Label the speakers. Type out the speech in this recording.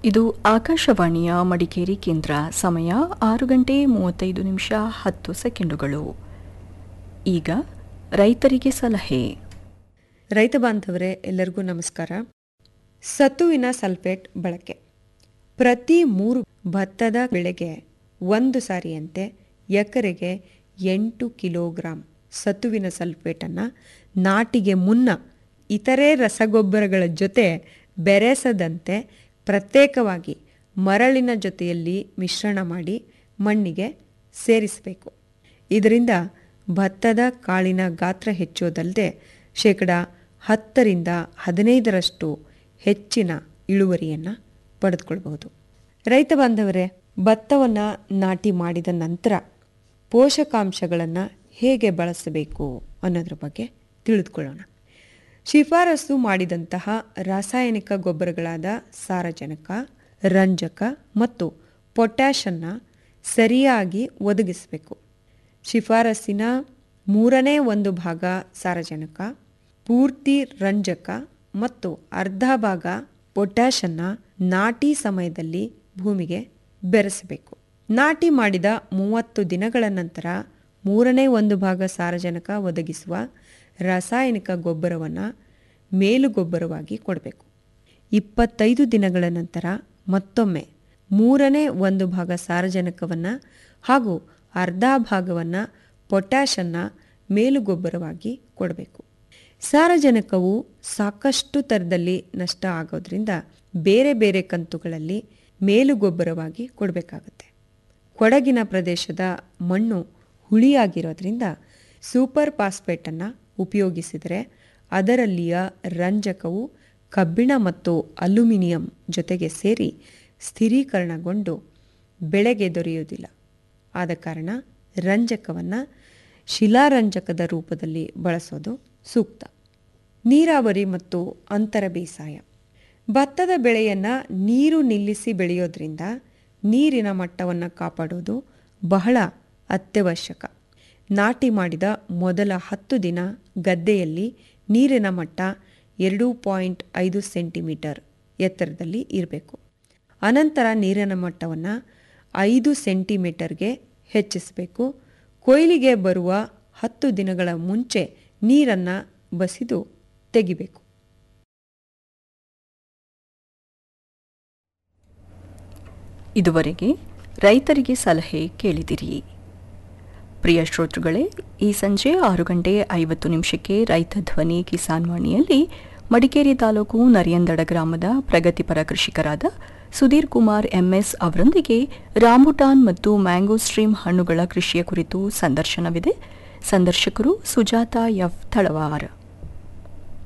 Speaker 1: ಇದು ಆಕಾಶವಾಣಿಯ ಮಡಿಕೇರಿ ಕೇಂದ್ರ ಸಮಯ ಆರು ಗಂಟೆ ಮೂವತ್ತೈದು ನಿಮಿಷ ಹತ್ತು ಸೆಕೆಂಡುಗಳು ಈಗ ರೈತರಿಗೆ ಸಲಹೆ
Speaker 2: ರೈತ ಬಾಂಧವರೇ ಎಲ್ಲರಿಗೂ ನಮಸ್ಕಾರ ಸತುವಿನ ಸಲ್ಫೇಟ್ ಬಳಕೆ ಪ್ರತಿ ಮೂರು ಭತ್ತದ ಬೆಳೆಗೆ ಒಂದು ಸಾರಿಯಂತೆ ಎಕರೆಗೆ ಎಂಟು ಕಿಲೋಗ್ರಾಂ ಸತುವಿನ ಸಲ್ಫೇಟನ್ನು ನಾಟಿಗೆ ಮುನ್ನ ಇತರೆ ರಸಗೊಬ್ಬರಗಳ ಜೊತೆ ಬೆರೆಸದಂತೆ ಪ್ರತ್ಯೇಕವಾಗಿ ಮರಳಿನ ಜೊತೆಯಲ್ಲಿ ಮಿಶ್ರಣ ಮಾಡಿ ಮಣ್ಣಿಗೆ ಸೇರಿಸಬೇಕು ಇದರಿಂದ ಭತ್ತದ ಕಾಳಿನ ಗಾತ್ರ ಹೆಚ್ಚೋದಲ್ಲದೆ ಶೇಕಡ ಹತ್ತರಿಂದ ಹದಿನೈದರಷ್ಟು ಹೆಚ್ಚಿನ ಇಳುವರಿಯನ್ನು ಪಡೆದುಕೊಳ್ಬಹುದು ರೈತ ಬಾಂಧವರೇ ಭತ್ತವನ್ನು ನಾಟಿ ಮಾಡಿದ ನಂತರ ಪೋಷಕಾಂಶಗಳನ್ನು ಹೇಗೆ ಬಳಸಬೇಕು ಅನ್ನೋದ್ರ ಬಗ್ಗೆ ತಿಳಿದುಕೊಳ್ಳೋಣ ಶಿಫಾರಸು ಮಾಡಿದಂತಹ ರಾಸಾಯನಿಕ ಗೊಬ್ಬರಗಳಾದ ಸಾರಜನಕ ರಂಜಕ ಮತ್ತು ಪೊಟ್ಯಾಷನ್ನ ಸರಿಯಾಗಿ ಒದಗಿಸಬೇಕು ಶಿಫಾರಸ್ಸಿನ ಮೂರನೇ ಒಂದು ಭಾಗ ಸಾರಜನಕ ಪೂರ್ತಿ ರಂಜಕ ಮತ್ತು ಅರ್ಧ ಭಾಗ ಪೊಟ್ಯಾಷನ್ನ ನಾಟಿ ಸಮಯದಲ್ಲಿ ಭೂಮಿಗೆ ಬೆರೆಸಬೇಕು ನಾಟಿ ಮಾಡಿದ ಮೂವತ್ತು ದಿನಗಳ ನಂತರ ಮೂರನೇ ಒಂದು ಭಾಗ ಸಾರಜನಕ ಒದಗಿಸುವ ರಾಸಾಯನಿಕ ಗೊಬ್ಬರವನ್ನು ಮೇಲುಗೊಬ್ಬರವಾಗಿ ಕೊಡಬೇಕು ಇಪ್ಪತ್ತೈದು ದಿನಗಳ ನಂತರ ಮತ್ತೊಮ್ಮೆ ಮೂರನೇ ಒಂದು ಭಾಗ ಸಾರಜನಕವನ್ನು ಹಾಗೂ ಅರ್ಧ ಭಾಗವನ್ನು ಪೊಟ್ಯಾಷನ್ನು ಮೇಲುಗೊಬ್ಬರವಾಗಿ ಕೊಡಬೇಕು ಸಾರಜನಕವು ಸಾಕಷ್ಟು ಥರದಲ್ಲಿ ನಷ್ಟ ಆಗೋದ್ರಿಂದ ಬೇರೆ ಬೇರೆ ಕಂತುಗಳಲ್ಲಿ ಮೇಲುಗೊಬ್ಬರವಾಗಿ ಕೊಡಬೇಕಾಗುತ್ತೆ ಕೊಡಗಿನ ಪ್ರದೇಶದ ಮಣ್ಣು ಹುಳಿಯಾಗಿರೋದ್ರಿಂದ ಸೂಪರ್ ಫಾಸ್ಫೇಟನ್ನು ಉಪಯೋಗಿಸಿದರೆ ಅದರಲ್ಲಿಯ ರಂಜಕವು ಕಬ್ಬಿಣ ಮತ್ತು ಅಲ್ಯೂಮಿನಿಯಂ ಜೊತೆಗೆ ಸೇರಿ ಸ್ಥಿರೀಕರಣಗೊಂಡು ಬೆಳೆಗೆ ದೊರೆಯುವುದಿಲ್ಲ ಆದ ಕಾರಣ ರಂಜಕವನ್ನು ಶಿಲಾರಂಜಕದ ರೂಪದಲ್ಲಿ ಬಳಸೋದು ಸೂಕ್ತ ನೀರಾವರಿ ಮತ್ತು ಅಂತರ ಬೇಸಾಯ ಭತ್ತದ ಬೆಳೆಯನ್ನು ನೀರು ನಿಲ್ಲಿಸಿ ಬೆಳೆಯೋದ್ರಿಂದ ನೀರಿನ ಮಟ್ಟವನ್ನು ಕಾಪಾಡೋದು ಬಹಳ ಅತ್ಯವಶ್ಯಕ ನಾಟಿ ಮಾಡಿದ ಮೊದಲ ಹತ್ತು ದಿನ ಗದ್ದೆಯಲ್ಲಿ ನೀರಿನ ಮಟ್ಟ ಎರಡು ಪಾಯಿಂಟ್ ಐದು ಸೆಂಟಿಮೀಟರ್ ಎತ್ತರದಲ್ಲಿ ಇರಬೇಕು ಅನಂತರ ನೀರಿನ ಮಟ್ಟವನ್ನು ಐದು ಸೆಂಟಿಮೀಟರ್ಗೆ ಹೆಚ್ಚಿಸಬೇಕು ಕೊಯ್ಲಿಗೆ ಬರುವ ಹತ್ತು ದಿನಗಳ ಮುಂಚೆ ನೀರನ್ನು ಬಸಿದು ತೆಗಿಬೇಕು
Speaker 1: ಇದುವರೆಗೆ ರೈತರಿಗೆ ಸಲಹೆ ಕೇಳಿದಿರಿ ಪ್ರಿಯ ಶ್ರೋತೃಗಳೇ ಈ ಸಂಜೆ ಆರು ಗಂಟೆ ಐವತ್ತು ನಿಮಿಷಕ್ಕೆ ರೈತ ಧ್ವನಿ ಕಿಸಾನ್ ವಾಣಿಯಲ್ಲಿ ಮಡಿಕೇರಿ ತಾಲೂಕು ನರಿಯಂದಡ ಗ್ರಾಮದ ಪ್ರಗತಿಪರ ಕೃಷಿಕರಾದ ಸುಧೀರ್ ಕುಮಾರ್ ಎಂಎಸ್ ಅವರೊಂದಿಗೆ ರಾಂಬುಟಾನ್ ಮತ್ತು ಮ್ಯಾಂಗೋ ಸ್ಟ್ರೀಮ್ ಹಣ್ಣುಗಳ ಕೃಷಿಯ ಕುರಿತು ಸಂದರ್ಶನವಿದೆ ಸಂದರ್ಶಕರು ಸುಜಾತ ಎಫ್ ತಳವಾರ್